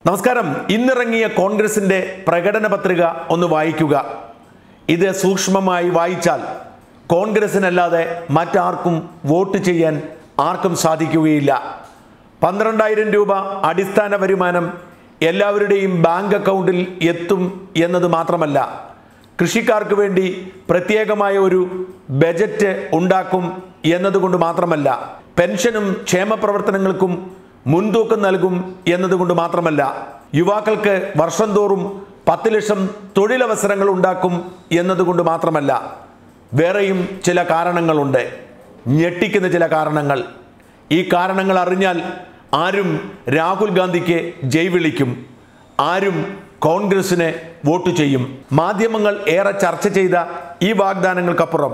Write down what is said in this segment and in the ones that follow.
നമസ്കാരം ഇന്നിറങ്ങിയ കോൺഗ്രസിന്റെ പ്രകടന പത്രിക ഒന്ന് വായിക്കുക ഇത് സൂക്ഷ്മമായി വായിച്ചാൽ കോൺഗ്രസിനല്ലാതെ മറ്റാർക്കും വോട്ട് ചെയ്യാൻ ആർക്കും സാധിക്കുകയില്ല പന്ത്രണ്ടായിരം രൂപ അടിസ്ഥാന വരുമാനം എല്ലാവരുടെയും ബാങ്ക് അക്കൗണ്ടിൽ എത്തും എന്നത് മാത്രമല്ല കൃഷിക്കാർക്ക് വേണ്ടി പ്രത്യേകമായ ഒരു ബജറ്റ് ഉണ്ടാക്കും എന്നതുകൊണ്ട് മാത്രമല്ല പെൻഷനും ക്ഷേമ പ്രവർത്തനങ്ങൾക്കും മുൻതൂക്കം നൽകും എന്നതുകൊണ്ട് മാത്രമല്ല യുവാക്കൾക്ക് വർഷം തോറും പത്ത് ലക്ഷം തൊഴിലവസരങ്ങൾ ഉണ്ടാക്കും എന്നതുകൊണ്ട് മാത്രമല്ല വേറെയും ചില കാരണങ്ങളുണ്ട് ഞെട്ടിക്കുന്ന ചില കാരണങ്ങൾ ഈ കാരണങ്ങൾ അറിഞ്ഞാൽ ആരും രാഹുൽ ഗാന്ധിക്ക് ജയ് വിളിക്കും ആരും കോൺഗ്രസിന് വോട്ട് ചെയ്യും മാധ്യമങ്ങൾ ഏറെ ചർച്ച ചെയ്ത ഈ വാഗ്ദാനങ്ങൾക്കപ്പുറം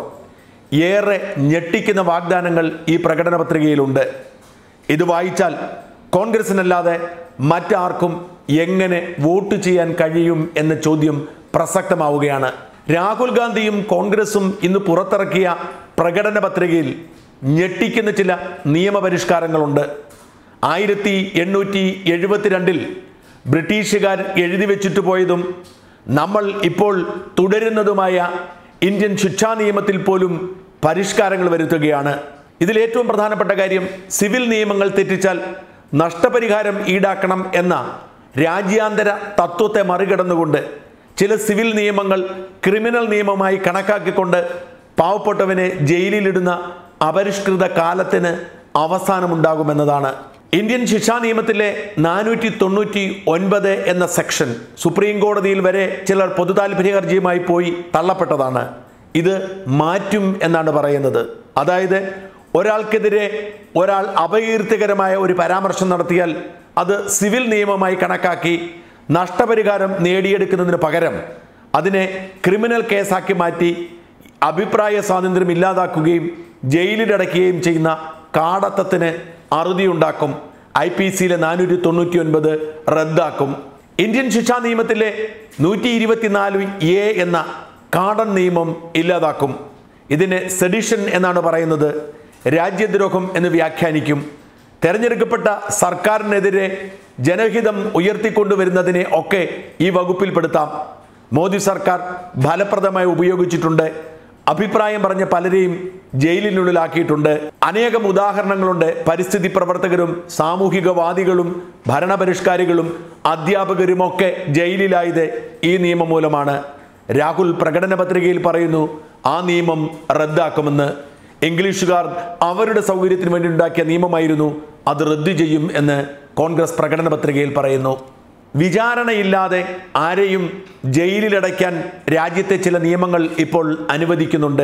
ഏറെ ഞെട്ടിക്കുന്ന വാഗ്ദാനങ്ങൾ ഈ പ്രകടന പത്രികയിലുണ്ട് ഇത് വായിച്ചാൽ കോൺഗ്രസിനല്ലാതെ മറ്റാർക്കും എങ്ങനെ വോട്ട് ചെയ്യാൻ കഴിയും എന്ന ചോദ്യം പ്രസക്തമാവുകയാണ് രാഹുൽ ഗാന്ധിയും കോൺഗ്രസും ഇന്ന് പുറത്തിറക്കിയ പ്രകടന പത്രികയിൽ ഞെട്ടിക്കുന്ന ചില നിയമപരിഷ്കാരങ്ങളുണ്ട് ആയിരത്തി എണ്ണൂറ്റി എഴുപത്തിരണ്ടിൽ ബ്രിട്ടീഷുകാർ എഴുതി വെച്ചിട്ട് പോയതും നമ്മൾ ഇപ്പോൾ തുടരുന്നതുമായ ഇന്ത്യൻ ശിക്ഷാ നിയമത്തിൽ പോലും പരിഷ്കാരങ്ങൾ വരുത്തുകയാണ് ഇതിൽ ഏറ്റവും പ്രധാനപ്പെട്ട കാര്യം സിവിൽ നിയമങ്ങൾ തെറ്റിച്ചാൽ നഷ്ടപരിഹാരം ഈടാക്കണം എന്ന രാജ്യാന്തര തത്വത്തെ മറികടന്നുകൊണ്ട് ചില സിവിൽ നിയമങ്ങൾ ക്രിമിനൽ നിയമമായി കണക്കാക്കിക്കൊണ്ട് പാവപ്പെട്ടവനെ ജയിലിലിടുന്ന അപരിഷ്കൃത കാലത്തിന് അവസാനമുണ്ടാകുമെന്നതാണ് ഇന്ത്യൻ ശിക്ഷാ നിയമത്തിലെ നാനൂറ്റി തൊണ്ണൂറ്റി ഒൻപത് എന്ന സെക്ഷൻ സുപ്രീം കോടതിയിൽ വരെ ചിലർ പൊതു താല്പര്യ ഹർജിയുമായി പോയി തള്ളപ്പെട്ടതാണ് ഇത് മാറ്റും എന്നാണ് പറയുന്നത് അതായത് ഒരാൾക്കെതിരെ ഒരാൾ അപകീർത്തികരമായ ഒരു പരാമർശം നടത്തിയാൽ അത് സിവിൽ നിയമമായി കണക്കാക്കി നഷ്ടപരിഹാരം നേടിയെടുക്കുന്നതിന് പകരം അതിനെ ക്രിമിനൽ കേസാക്കി മാറ്റി അഭിപ്രായ സ്വാതന്ത്ര്യം ഇല്ലാതാക്കുകയും ജയിലിലടയ്ക്കുകയും ചെയ്യുന്ന കാടത്തത്തിന് അറുതിയുണ്ടാക്കും ഐ പി സിയിലെ നാനൂറ്റി തൊണ്ണൂറ്റി ഒൻപത് റദ്ദാക്കും ഇന്ത്യൻ ശിക്ഷാ നിയമത്തിലെ നൂറ്റി ഇരുപത്തിനാല് എ എന്ന കാടൻ നിയമം ഇല്ലാതാക്കും ഇതിനെ സെഡിഷൻ എന്നാണ് പറയുന്നത് രാജ്യദ്രോഹം എന്ന് വ്യാഖ്യാനിക്കും തെരഞ്ഞെടുക്കപ്പെട്ട സർക്കാരിനെതിരെ ജനഹിതം ഉയർത്തിക്കൊണ്ടുവരുന്നതിനെ ഒക്കെ ഈ വകുപ്പിൽപ്പെടുത്താം മോദി സർക്കാർ ഫലപ്രദമായി ഉപയോഗിച്ചിട്ടുണ്ട് അഭിപ്രായം പറഞ്ഞ പലരെയും ജയിലിനുള്ളിലാക്കിയിട്ടുണ്ട് അനേകം ഉദാഹരണങ്ങളുണ്ട് പരിസ്ഥിതി പ്രവർത്തകരും സാമൂഹികവാദികളും ഭരണപരിഷ്കാരികളും അധ്യാപകരുമൊക്കെ ജയിലിലായത് ഈ നിയമം മൂലമാണ് രാഹുൽ പ്രകടന പത്രികയിൽ പറയുന്നു ആ നിയമം റദ്ദാക്കുമെന്ന് ഇംഗ്ലീഷുകാർ അവരുടെ സൗകര്യത്തിന് വേണ്ടി ഉണ്ടാക്കിയ നിയമമായിരുന്നു അത് റദ്ദു ചെയ്യും എന്ന് കോൺഗ്രസ് പ്രകടന പത്രികയിൽ പറയുന്നു വിചാരണയില്ലാതെ ആരെയും ജയിലിലടയ്ക്കാൻ രാജ്യത്തെ ചില നിയമങ്ങൾ ഇപ്പോൾ അനുവദിക്കുന്നുണ്ട്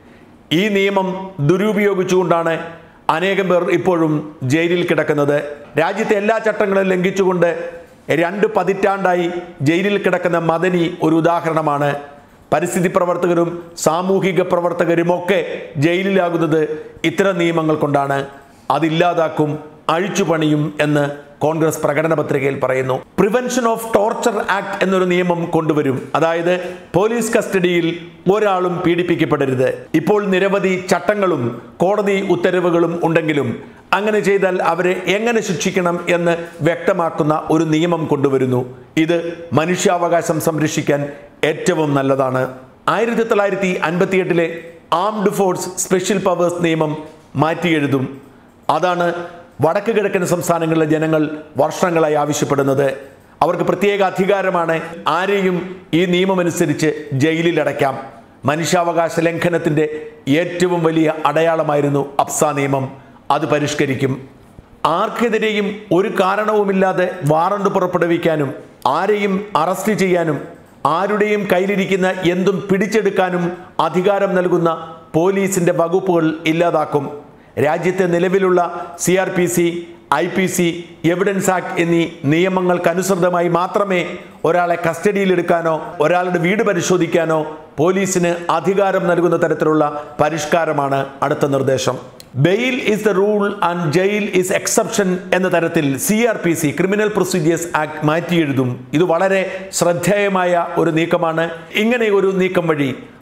ഈ നിയമം ദുരുപയോഗിച്ചുകൊണ്ടാണ് അനേകം പേർ ഇപ്പോഴും ജയിലിൽ കിടക്കുന്നത് രാജ്യത്തെ എല്ലാ ചട്ടങ്ങളും ലംഘിച്ചുകൊണ്ട് രണ്ട് പതിറ്റാണ്ടായി ജയിലിൽ കിടക്കുന്ന മദനി ഒരു ഉദാഹരണമാണ് പരിസ്ഥിതി പ്രവർത്തകരും സാമൂഹിക പ്രവർത്തകരുമൊക്കെ ജയിലിലാകുന്നത് ഇത്തരം നിയമങ്ങൾ കൊണ്ടാണ് അതില്ലാതാക്കും അഴിച്ചുപണിയും എന്ന് കോൺഗ്രസ് പ്രകടന പത്രികയിൽ പറയുന്നു പ്രിവെൻഷൻ ഓഫ് ടോർച്ചർ ആക്ട് എന്നൊരു നിയമം കൊണ്ടുവരും അതായത് പോലീസ് കസ്റ്റഡിയിൽ ഒരാളും പീഡിപ്പിക്കപ്പെടരുത് ഇപ്പോൾ നിരവധി ചട്ടങ്ങളും കോടതി ഉത്തരവുകളും ഉണ്ടെങ്കിലും അങ്ങനെ ചെയ്താൽ അവരെ എങ്ങനെ ശിക്ഷിക്കണം എന്ന് വ്യക്തമാക്കുന്ന ഒരു നിയമം കൊണ്ടുവരുന്നു ഇത് മനുഷ്യാവകാശം സംരക്ഷിക്കാൻ ഏറ്റവും നല്ലതാണ് ആയിരത്തി തൊള്ളായിരത്തി അൻപത്തിയെട്ടിലെ ആംഡ് ഫോഴ്സ് സ്പെഷ്യൽ പവേഴ്സ് നിയമം മാറ്റിയെഴുതും അതാണ് വടക്ക് കിഴക്കൻ സംസ്ഥാനങ്ങളിലെ ജനങ്ങൾ വർഷങ്ങളായി ആവശ്യപ്പെടുന്നത് അവർക്ക് പ്രത്യേക അധികാരമാണ് ആരെയും ഈ നിയമമനുസരിച്ച് ജയിലിലടയ്ക്കാം മനുഷ്യാവകാശ ലംഘനത്തിൻ്റെ ഏറ്റവും വലിയ അടയാളമായിരുന്നു അപ്സ നിയമം അത് പരിഷ്കരിക്കും ആർക്കെതിരെയും ഒരു കാരണവുമില്ലാതെ വാറണ്ട് പുറപ്പെടുവിക്കാനും ആരെയും അറസ്റ്റ് ചെയ്യാനും ആരുടെയും കയ്യിലിരിക്കുന്ന എന്തും പിടിച്ചെടുക്കാനും അധികാരം നൽകുന്ന പോലീസിന്റെ വകുപ്പുകൾ ഇല്ലാതാക്കും രാജ്യത്തെ നിലവിലുള്ള C R P C I P C evidence act എന്നീ നിയമങ്ങൾക്കനുസൃതമായി മാത്രമേ ഒരാളെ കസ്റ്റഡിയിലെടുക്കാനോ ഒരാളുടെ വീട് പരിശോധിക്കാനോ പോലീസിന് അധികാരം നൽകുന്ന തരത്തിലുള്ള പരിഷ്കാരമാണ് അടുത്ത നിർദ്ദേശം bail is the rule and jail is exception എന്ന തരത്തിൽ C R P C criminal procedures act മാറ്റിയെഴുതും ഇത് വളരെ ശ്രദ്ധേയമായ ഒരു നീക്കമാണ് ഇങ്ങനെ ഒരു നീക്കം വഴി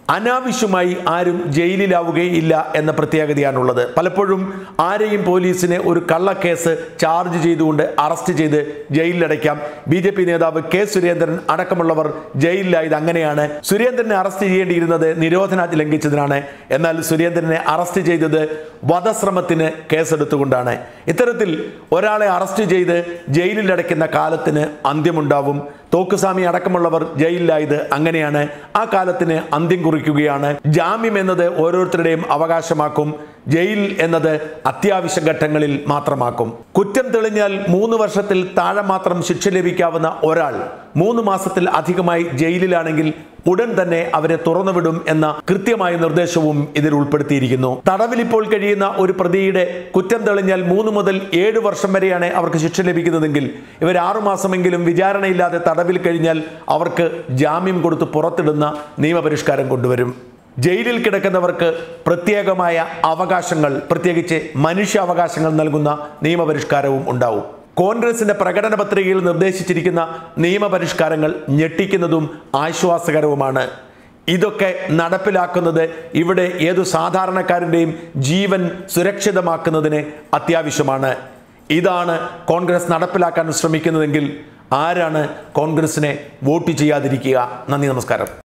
അനാവശ്യമായി ആരും ജയിലിലാവുകയില്ല എന്ന പ്രത്യേകതയാണുള്ളത് പലപ്പോഴും ആരെയും പോലീസിനെ ഒരു കള്ളക്കേസ് ചാർജ് ചെയ്തുകൊണ്ട് അറസ്റ്റ് ചെയ്ത് ജയിലിലടയ്ക്കാം ബി ജെ പി നേതാവ് കെ സുരേന്ദ്രൻ അടക്കമുള്ളവർ ജയിലിലായത് അങ്ങനെയാണ് സുരേന്ദ്രനെ അറസ്റ്റ് ചെയ്യേണ്ടിയിരുന്നത് നിരോധനാജ്ഞ ലംഘിച്ചതിനാണ് എന്നാൽ സുരേന്ദ്രനെ അറസ്റ്റ് ചെയ്തത് വധശ്രമത്തിന് കേസെടുത്തുകൊണ്ടാണ് ഇത്തരത്തിൽ ഒരാളെ അറസ്റ്റ് ചെയ്ത് ജയിലിലടയ്ക്കുന്ന കാലത്തിന് അന്ത്യമുണ്ടാവും തോക്കുസ്വാമി അടക്കമുള്ളവർ ജയിലിലായത് അങ്ങനെയാണ് ആ കാലത്തിന് അന്ത്യം കുറിക്കുകയാണ് ജാമ്യം എന്നത് ഓരോരുത്തരുടെയും അവകാശമാക്കും ജയിൽ എന്നത് അത്യാവശ്യ ഘട്ടങ്ങളിൽ മാത്രമാക്കും കുറ്റം തെളിഞ്ഞാൽ മൂന്ന് വർഷത്തിൽ താഴെ മാത്രം ശിക്ഷ ലഭിക്കാവുന്ന ഒരാൾ മൂന്ന് മാസത്തിൽ അധികമായി ജയിലിലാണെങ്കിൽ ഉടൻ തന്നെ അവരെ തുറന്നുവിടും എന്ന കൃത്യമായ നിർദ്ദേശവും ഇതിൽ ഉൾപ്പെടുത്തിയിരിക്കുന്നു തടവിൽ ഇപ്പോൾ കഴിയുന്ന ഒരു പ്രതിയുടെ കുറ്റം തെളിഞ്ഞാൽ മൂന്ന് മുതൽ ഏഴ് വർഷം വരെയാണ് അവർക്ക് ശിക്ഷ ലഭിക്കുന്നതെങ്കിൽ ഇവർ ആറുമാസമെങ്കിലും വിചാരണയില്ലാതെ തടവിൽ കഴിഞ്ഞാൽ അവർക്ക് ജാമ്യം കൊടുത്ത് പുറത്തിടുന്ന നിയമപരിഷ്കാരം കൊണ്ടുവരും ജയിലിൽ കിടക്കുന്നവർക്ക് പ്രത്യേകമായ അവകാശങ്ങൾ പ്രത്യേകിച്ച് മനുഷ്യാവകാശങ്ങൾ നൽകുന്ന നിയമപരിഷ്കാരവും ഉണ്ടാവും കോൺഗ്രസിന്റെ പ്രകടന പത്രികയിൽ നിർദ്ദേശിച്ചിരിക്കുന്ന നിയമപരിഷ്കാരങ്ങൾ ഞെട്ടിക്കുന്നതും ആശ്വാസകരവുമാണ് ഇതൊക്കെ നടപ്പിലാക്കുന്നത് ഇവിടെ ഏതു സാധാരണക്കാരൻ്റെയും ജീവൻ സുരക്ഷിതമാക്കുന്നതിന് അത്യാവശ്യമാണ് ഇതാണ് കോൺഗ്രസ് നടപ്പിലാക്കാൻ ശ്രമിക്കുന്നതെങ്കിൽ ആരാണ് കോൺഗ്രസിനെ വോട്ട് ചെയ്യാതിരിക്കുക നന്ദി നമസ്കാരം